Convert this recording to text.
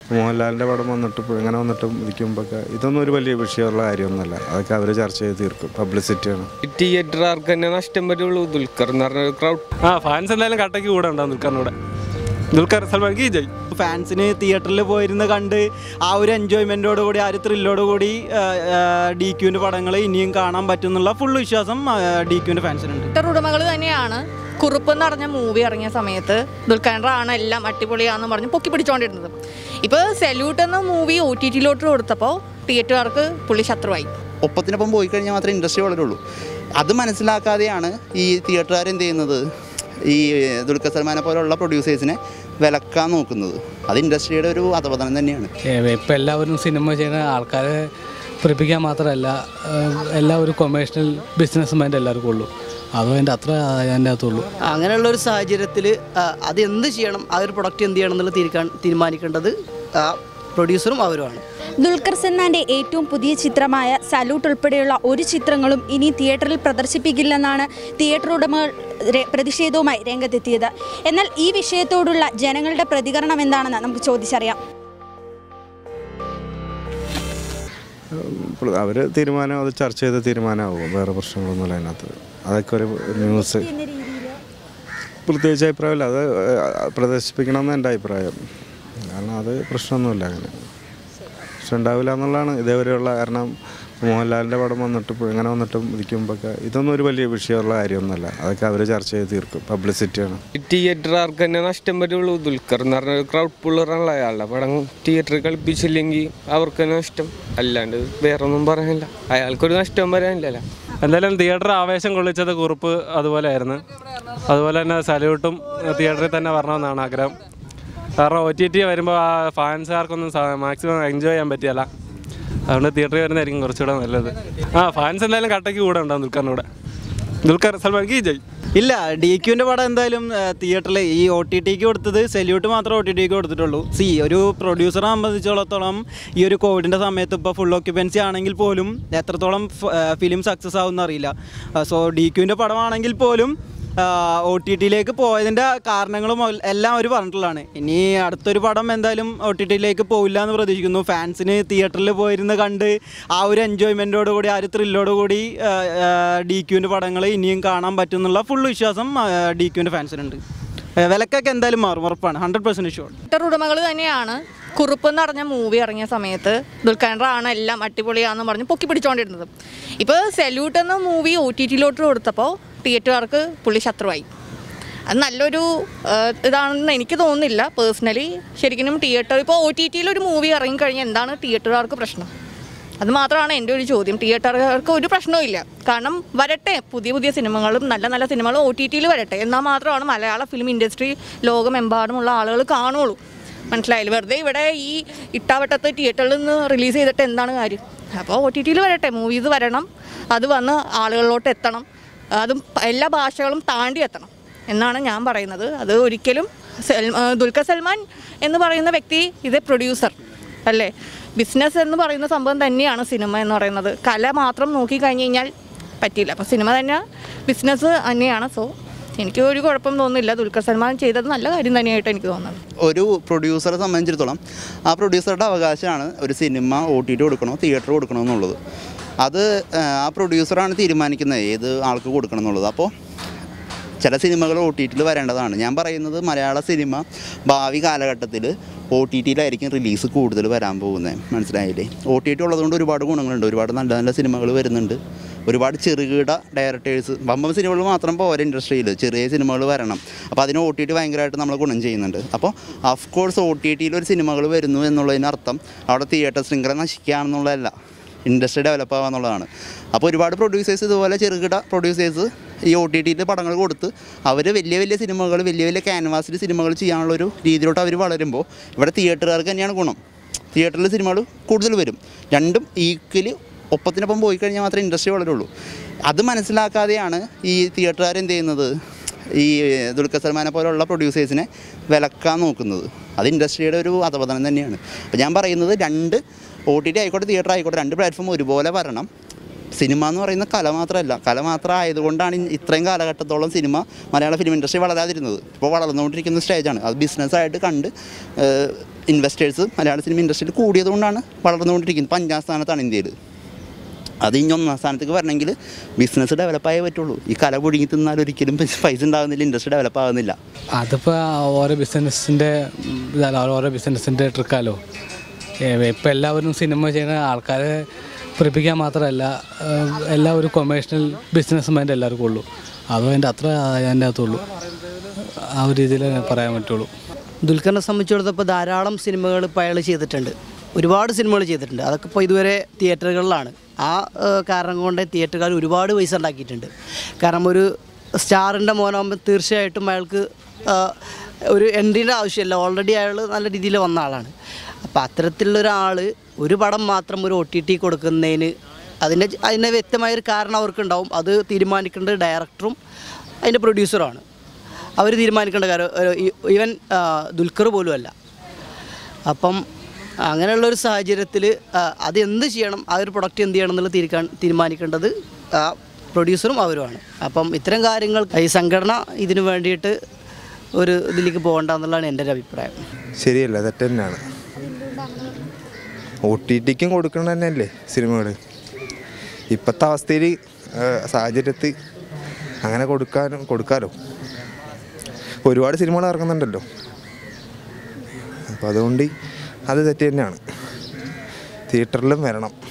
മോഹൻലാലിൻ്റെ പടം വന്നിട്ട് ഇപ്പോൾ ഇങ്ങനെ വന്നിട്ടും ഇരിക്കുമ്പോഴൊക്കെ ഇതൊന്നും ഒരു വലിയ വിഷയമുള്ള കാര്യമൊന്നുമല്ല അതൊക്കെ അവർ ചർച്ച ചെയ്ത് തീർക്കും പബ്ലിസിറ്റിയാണ് തിയേറ്ററുകാർക്ക് തന്നെ നഷ്ടം വരുള്ളൂ ദുൽഖർ എന്ന് പറഞ്ഞ ക്രൗഡ് ആ ഫാൻസ് എന്തായാലും കട്ടയ്ക്ക് കൂടെ ഉണ്ടാവും ദുൽഖറിനൂടെ ദുൽഖർ സൽമാൻ കി ജയ് ഫാൻസിന് തിയേറ്ററിൽ പോയിരുന്ന് കണ്ട് ആ ഒരു എൻജോയ്മെൻറ്റോട് കൂടി ആ ഒരു ത്രില്ലോട് കൂടി ഡി ക്യൂവിൻ്റെ പടങ്ങൾ ഇനിയും കാണാൻ പറ്റും എന്നുള്ള ഫുൾ വിശ്വാസം ഡി ക്യൂവിൻ്റെ ഫാൻസിനുണ്ട് തിയേറ്റർ ഉടമകൾ തന്നെയാണ് കുറുപ്പ് എന്ന് പറഞ്ഞ മൂവി ഇറങ്ങിയ സമയത്ത് ദുൽഖാൻഡറാണ് എല്ലാം അടിപൊളിയാന്ന് പറഞ്ഞ് പൊക്കി പിടിച്ചോണ്ടിരുന്നത് ഇപ്പോൾ സെല്യൂട്ട് എന്ന മൂവി ഒ ടി ടിയിലോട്ട് കൊടുത്തപ്പോൾ തിയേറ്ററുകാർക്ക് പുള്ളി ശത്രുവായി ഒപ്പത്തിനൊപ്പം പോയി കഴിഞ്ഞാൽ മാത്രമേ ഇൻഡസ്ട്രി വളരുള്ളൂ അത് മനസ്സിലാക്കാതെയാണ് ഈ തിയേറ്ററുകാർ എന്ത് ചെയ്യുന്നത് ഈ ദുൽഖർ സൽമാനെ പോലുള്ള പ്രൊഡ്യൂസേഴ്സിനെ വിലക്കാൻ നോക്കുന്നത് അത് ഇൻഡസ്ട്രിയുടെ ഒരു അധപതനം തന്നെയാണ് ഇപ്പം എല്ലാവരും സിനിമ ചെയ്യുന്ന ആൾക്കാരെ പ്രിപ്പിക്കാൻ മാത്രമല്ല ഏഹ്, എല്ലാം ഒരു കൊമേഴ്ഷ്യൽ ബിസിനസ് മൈൻഡ് എല്ലാവർക്കും ഉള്ളൂ അതും അതിൻ്റെ അത്ര അതിൻ്റെ അകത്തുള്ളൂ അങ്ങനെയുള്ള ഒരു സാഹചര്യത്തിൽ അത് എന്ത് ചെയ്യണം ആ ഒരു പ്രൊഡക്റ്റ് എന്ത് ചെയ്യണം എന്നുള്ളത് തീരുക്കാൻ തീരുമാനിക്കേണ്ടത് ആ പ്രൊഡ്യൂസറും അവരുമാണ് ദുൽഖർ സൽമാന്റെ ഏറ്റവും പുതിയ ചിത്രമായ സല്യൂട്ട് ഉൾപ്പെടെയുള്ള ഒരു ചിത്രങ്ങളും ഇനി തിയേറ്ററിൽ പ്രദർശിപ്പിക്കില്ലെന്നാണ് തിയേറ്റർ ഉടമകൾ രെ- പ്രതിഷേധവുമായി രംഗത്തെത്തിയത് എന്നാൽ ഈ വിഷയത്തോടുള്ള ജനങ്ങളുടെ പ്രതികരണം എന്താണെന്ന് നമുക്ക് ചോദിച്ചറിയാം അവർ തീരുമാനം അത് ചർച്ച ചെയ്ത തീരുമാനമാകും വേറെ പ്രശ്നങ്ങളൊന്നുമില്ല അതിനകത്ത് അതൊക്കെ ഒരു ന്യൂസ് പ്രത്യേകിച്ച് അഭിപ്രായമില്ല അത് ഏഹ്, പ്രദർശിപ്പിക്കണം എന്ന് എൻ്റെ അഭിപ്രായം കാരണം അത് പ്രശ്നമൊന്നുമില്ല അങ്ങനെ പ്രശ്നം ഉണ്ടാവില്ല എന്നുള്ളതാണ് ഇതേവരെയുള്ള കാരണം മോഹൻലാലിൻ്റെ പടം വന്നിട്ട് ഇപ്പോൾ ഇങ്ങനെ വന്നിട്ടും ഇരിക്കുമ്പോഴൊക്കെ ഇതൊന്നും ഒരു വലിയ വിഷയമുള്ള കാര്യമൊന്നുമല്ല അതൊക്കെ അവർ ചർച്ച ചെയ്ത് തീർക്കും പബ്ലിസിറ്റിയാണ് തിയേറ്ററുകാർക്ക് തന്നെ നഷ്ടം വരുള്ളൂ ദുൽഖർ എന്ന് പറഞ്ഞ ക്രൗഡ് പുള്ളറാണല്ലോ അയാളുടെ പടം തിയേറ്ററിൽ കളിപ്പിച്ചില്ലെങ്കിൽ അവർക്ക് തന്നെ നഷ്ടം അല്ലാണ്ട് വേറെ ഒന്നും പറയാനില്ല അയാൾക്കൊരു നഷ്ടം വരാനില്ലല്ലോ എന്തായാലും തിയേറ്റർ ആവേശം കൊള്ളിച്ചത് കുറിപ്പ് അതുപോലെ ആയിരുന്നു അതുപോലെ തന്നെ സല്യൂട്ടും തിയേറ്ററിൽ തന്നെ വരണമെന്നാണ് ആഗ്രഹം കാരണം ഒ ടി ടി വരുമ്പോൾ ആ ഫാൻസുകാർക്കൊന്നും മാക്സിമം എൻജോയ് ചെയ്യാൻ പറ്റിയല്ല അതുകൊണ്ട് തിയേറ്ററിൽ വരുന്നതായിരിക്കും കുറച്ചുകൂടെ നല്ലത് ആ ഫാൻസ് എന്തായാലും കട്ടയ്ക്ക് കൂടെ ഉണ്ടാവും ദുൽഖറിനൂടെ ദുൽഖർ സൽമാൻ കി ജയ് ഇല്ല ഡി ക്യൂവിൻ്റെ പടം എന്തായാലും തിയേറ്ററിൽ ഈ ഒ ടി ടിക്ക് കൊടുത്തത് സെല്യൂട്ട് മാത്രമേ ഒ ടി ടിക്ക് കൊടുത്തിട്ടുള്ളൂ സി ഒരു പ്രൊഡ്യൂസറെ സംബന്ധിച്ചിടത്തോളം ഈ ഒരു കോവിഡിൻ്റെ സമയത്ത് ഇപ്പോൾ ഫുൾ ഓക്യുപ്പൻസി ആണെങ്കിൽ പോലും എത്രത്തോളം ഫിലിം സക്സസ് ആവുമെന്ന് അറിയില്ല സോ ഡി ക്യൂവിൻ്റെ പടമാണെങ്കിൽ പോലും ഒ ടി ടിയിലേക്ക് പോയതിൻ്റെ കാരണങ്ങളും എൽ- എല്ലാം അവർ പറഞ്ഞിട്ടുള്ളതാണ് ഇനി അടുത്തൊരു പടം എന്തായാലും ഒ ടി ടിയിലേക്ക് പോവില്ല എന്ന് പ്രതീക്ഷിക്കുന്നു ഫാൻസിന് തിയേറ്ററിൽ പോയിരുന്ന് കണ്ട് ആ ഒരു എൻജോയ്മെൻറ്റോട് കൂടി ആ ഒരു ത്രില്ലോട് കൂടി ഡി ക്യൂവിൻ്റെ പടങ്ങൾ ഇനിയും കാണാൻ പറ്റും എന്നുള്ള ഫുൾ വിശ്വാസം ഡി ക്യൂവിൻ്റെ ഫാൻസിനുണ്ട് ഏഹ് വിലക്കൊക്കെ എന്തായാലും മാറും ഉറപ്പാണ് ഹൺഡ്രഡ് പെർസെൻറ്റ് ഷുവർ തിയേറ്റർ ഉടമകൾ തന്നെയാണ് കുറുപ്പ് എന്ന് പറഞ്ഞ മൂവി ഇറങ്ങിയ സമയത്ത് ദുൽഖാൻഡറാണ് എല്ലാം അടിപൊളിയാന്ന് പറഞ്ഞ് പൊക്കി പിടിച്ചോണ്ടിരുന്നത് ഇപ്പോൾ സെല്യൂട്ട് എന്ന മൂവി ഒ ടി ടിയിലോട്ട് കൊടുത്തപ്പോൾ തിയേറ്ററുകാർക്ക് പുള്ളി ശത്രുവായി അത് നല്ലൊരു ആ, ഇതാണെന്ന് എനിക്ക് തോന്നുന്നില്ല പേഴ്സണലി ശരിക്കും തിയേറ്റർ ഇപ്പോൾ ഒ ടി ടിയിൽ ഒരു മൂവി ഇറങ്ങിക്കഴിഞ്ഞാൽ എന്താണ് തിയേറ്ററുകാർക്ക് പ്രശ്നം അത് മാത്രമാണ് എൻ്റെ ഒരു ചോദ്യം തിയേറ്ററുകാർക്ക് ഒരു പ്രശ്നവും കാരണം വരട്ടെ പുതിയ പുതിയ സിനിമകളും നല്ല നല്ല സിനിമകളും ഒ ടി ടിയിൽ വരട്ടെ എന്നാൽ മാത്രമാണ് മലയാള ഫിലിം ഇൻഡസ്ട്രി ലോകമെമ്പാടുമുള്ള ആളുകൾ കാണുള്ളൂ മനസ്സിലായില്ല വെറുതെ ഇവിടെ ഈ ഇട്ടാവട്ടത്ത് തിയേറ്ററിൽ നിന്ന് റിലീസ് ചെയ്തിട്ട് എന്താണ് കാര്യം അപ്പോൾ ഒ ടി ടിയിൽ വരട്ടെ മൂവീസ് വരണം അത് വന്ന് ആളുകളിലോട്ട് എത്തണം അതും എല്ലാ ഭാഷകളും താണ്ടി എത്തണം എന്നാണ് ഞാൻ പറയുന്നത് അത് ഒരിക്കലും സൽ ആ, ദുൽഖർ സൽമാൻ എന്ന് പറയുന്ന വ്യക്തി ഇത് പ്രൊഡ്യൂസർ അല്ലേ ബിസിനസ് എന്ന് പറയുന്ന സംഭവം തന്നെയാണ് സിനിമ എന്ന് പറയുന്നത് കല മാത്രം നോക്കി കഴിഞ്ഞ് കഴിഞ്ഞാൽ പറ്റില്ല അപ്പോൾ സിനിമ തന്നെ ബിസിനസ് തന്നെയാണ് സോ എനിക്ക് ഒരു കുഴപ്പം തോന്നുന്നില്ല ദുൽഖർ സൽമാൻ ചെയ്തത് നല്ല കാര്യം തന്നെയായിട്ട് എനിക്ക് തോന്നുന്നത് ഒരു പ്രൊഡ്യൂസറെ സംബന്ധിച്ചിടത്തോളം ആ പ്രൊഡ്യൂസറുടെ അവകാശമാണ് ഒരു സിനിമ ഒ ടി ടി കൊടുക്കണോ തിയേറ്റർ കൊടുക്കണോ എന്നുള്ളത് അത് ആ, ആ പ്രൊഡ്യൂസറാണ് തീരുമാനിക്കുന്നത് ഏത് ആൾക്ക് കൊടുക്കണം എന്നുള്ളത് അപ്പോൾ ചില സിനിമകൾ ഒ ടി ടിയിൽ വരേണ്ടതാണ് ഞാൻ പറയുന്നത് മലയാള സിനിമ ഭാവി കാലഘട്ടത്തിൽ ഒ ടി ടിയിലായിരിക്കും റിലീസ് കൂടുതൽ വരാൻ പോകുന്നത് മനസ്സിലായില്ലേ ഒ ടി ടി ഉള്ളതുകൊണ്ട് ഒരുപാട് ഗുണങ്ങളുണ്ട് ഒരുപാട് നല്ല നല്ല സിനിമകൾ വരുന്നുണ്ട് ഒരുപാട് ചെറുകിട ഡയറക്ടേഴ്സ് വമ്പൻ സിനിമകൾ മാത്രം പോരാ ഇൻഡസ്ട്രിയിൽ ചെറിയ സിനിമകൾ വരണം അപ്പോൾ അതിന് ഒ ടി ടി ഭയങ്കരമായിട്ട് നമ്മൾ ഗുണം ചെയ്യുന്നുണ്ട് അപ്പോൾ ഓഫ് കോഴ്സ് ഒ ടി ടിയിൽ ഒരു സിനിമകൾ വരുന്നു എന്നുള്ളതിനർത്ഥം അവിടെ തിയേറ്റർ ശൃംഖല നശിക്കുകയാണെന്നുള്ളതല്ല ഇൻഡസ്ട്രി ഡെവലപ്പ് ആവുക എന്നുള്ളതാണ് അപ്പോൾ ഒരുപാട് പ്രൊഡ്യൂസേഴ്സ് ഇതുപോലെ ചെറുകിട പ്രൊഡ്യൂസേഴ്സ് ഈ ഒ ടി ടിയിൽ പടങ്ങൾ കൊടുത്ത് അവർ വലിയ വലിയ സിനിമകൾ വലിയ വലിയ ക്യാൻവാസിൽ സിനിമകൾ ചെയ്യാനുള്ളൊരു രീതിയിലോട്ട് അവർ വളരുമ്പോൾ ഇവിടെ തിയേറ്ററുകാർക്ക് തന്നെയാണ് ഗുണം തിയേറ്ററിൽ സിനിമകൾ കൂടുതൽ വരും രണ്ടും ഈക്വലി ഒപ്പത്തിനൊപ്പം പോയി കഴിഞ്ഞാൽ മാത്രമേ ഇൻഡസ്ട്രി വളരുള്ളൂ അത് മനസ്സിലാക്കാതെയാണ് ഈ തിയേറ്ററുകാർ എന്ത് ചെയ്യുന്നത് ഈ ദുൽഖർ സൽമാനെ പോലുള്ള പ്രൊഡ്യൂസേഴ്സിനെ വിലക്കാൻ നോക്കുന്നത് അത് ഇൻഡസ്ട്രിയുടെ ഒരു അധപതനം തന്നെയാണ് അപ്പോൾ ഞാൻ പറയുന്നത് രണ്ട് ഒ ടി ടി ആയിക്കോട്ടെ തിയേറ്റർ ആയിക്കോട്ടെ രണ്ട് പ്ലാറ്റ്ഫോം ഒരുപോലെ വരണം സിനിമ എന്ന് പറയുന്ന കല മാത്രമല്ല കല മാത്രം ആയതുകൊണ്ടാണ് ഇ- ഇത്രയും കാലഘട്ടത്തോളം സിനിമ മലയാള ഫിലിം ഇൻഡസ്ട്രി വളരാതിരുന്നത് ഇപ്പോൾ വളർന്നുകൊണ്ടിരിക്കുന്ന സ്റ്റേജാണ് അത് ബിസിനസ്സായിട്ട് കണ്ട് ഏഹ്, ഇൻവെസ്റ്റേഴ്സ് മലയാള സിനിമ ഇൻഡസ്ട്രിയിൽ കൂടിയതുകൊണ്ടാണ് വളർന്നുകൊണ്ടിരിക്കുന്നത് ഇപ്പം അഞ്ചാം സ്ഥാനത്താണ് ഇന്ത്യയിൽ അത് ഇനി ഒന്നാം സ്ഥാനത്തേക്ക് വരണമെങ്കിൽ ബിസിനസ് ഡെവലപ്പായേ പറ്റുള്ളൂ ഈ കല പുഴുങ്ങി തിന്നാൽ ഒരിക്കലും പൈസ ഉണ്ടാകുന്നില്ല ഇൻഡസ്ട്രി ഡെവലപ്പ് ആകുന്നില്ല അതിപ്പോൾ ഓരോ ബിസിനസ്സിൻ്റെ ഇതല്ല ഓരോ ബിസിനസ്സിൻ്റെ ട്രിക്കാലോ ഇപ്പം എല്ലാവരും സിനിമ ചെയ്യുന്ന ആൾക്കാരെ പ്രിപ്പിക്കാൻ മാത്രമല്ല ഏഹ്, എല്ലാവരും കൊമേഴ്ഷ്യൽ ബിസിനസ് മൈൻഡ് എല്ലാവർക്കും ഉള്ളൂ അതും അതിൻ്റെ അത്ര അതിൻ്റെ അകത്തുള്ളൂ ആ ഒരു രീതിയിൽ പറയാൻ പറ്റുള്ളൂ ദുൽഖറിനെ സംബന്ധിച്ചിടത്തോളം ധാരാളം സിനിമകൾ ഇപ്പോൾ അയാൾ ചെയ്തിട്ടുണ്ട് ഒരുപാട് സിനിമകൾ ചെയ്തിട്ടുണ്ട് അതൊക്കെ ഇപ്പോൾ ഇതുവരെ തിയേറ്ററുകളിലാണ് ആ ഏഹ്, കാരണം കൊണ്ട് തിയേറ്ററുകാർ ഒരുപാട് പൈസ ഉണ്ടാക്കിയിട്ടുണ്ട് കാരണം ഒരു സ്റ്റാറിൻ്റെ മോനാകുമ്പോൾ തീർച്ചയായിട്ടും അയാൾക്ക് ഏഹ്, ഒരു എൻട്രീൻ്റെ ആവശ്യമില്ല ഓൾറെഡി അയാൾ നല്ല രീതിയിൽ വന്ന ആളാണ് അപ്പോൾ അത്തരത്തിലുള്ളൊരാൾ ഒരു പടം മാത്രം ഒരു ഒ ടി ടി കൊടുക്കുന്നതിന് അതിൻ്റെ അതിൻ്റെ വ്യക്തമായൊരു കാരണം അവർക്കുണ്ടാവും അത് തീരുമാനിക്കേണ്ടത് ഡയറക്ടറും അതിൻ്റെ പ്രൊഡ്യൂസറുമാണ് അവർ തീരുമാനിക്കേണ്ട കാര്യം ഈവൻ ദുൽഖർ പോലും അല്ല അപ്പം അങ്ങനെയുള്ളൊരു സാഹചര്യത്തിൽ അത് എന്ത് ചെയ്യണം ആ ഒരു പ്രൊഡക്റ്റ് എന്ത് ചെയ്യണം എന്നുള്ളത് തീരുക്കാൻ തീരുമാനിക്കേണ്ടത് ആ പ്രൊഡ്യൂസറും അവരുമാണ് അപ്പം ഇത്തരം കാര്യങ്ങൾ ഈ സംഘടന ഇതിനു വേണ്ടിയിട്ട് ഒരു ഇതിലേക്ക് പോകണ്ട എന്നുള്ളതാണ് എൻ്റെ ഒരു അഭിപ്രായം ശരിയല്ല തെറ്റ് തന്നെയാണ് ഒ ടി ടിക്കും കൊടുക്കണം തന്നെയല്ലേ സിനിമകൾ ഇപ്പോഴത്തെ അവസ്ഥയിൽ സാഹചര്യത്തിൽ അങ്ങനെ കൊടുക്കാനും കൊടുക്കാലോ ഒരുപാട് സിനിമകൾ ഇറങ്ങുന്നുണ്ടല്ലോ അപ്പോൾ അതുകൊണ്ട് അത് തെറ്റ് തന്നെയാണ് തിയേറ്ററിലും വരണം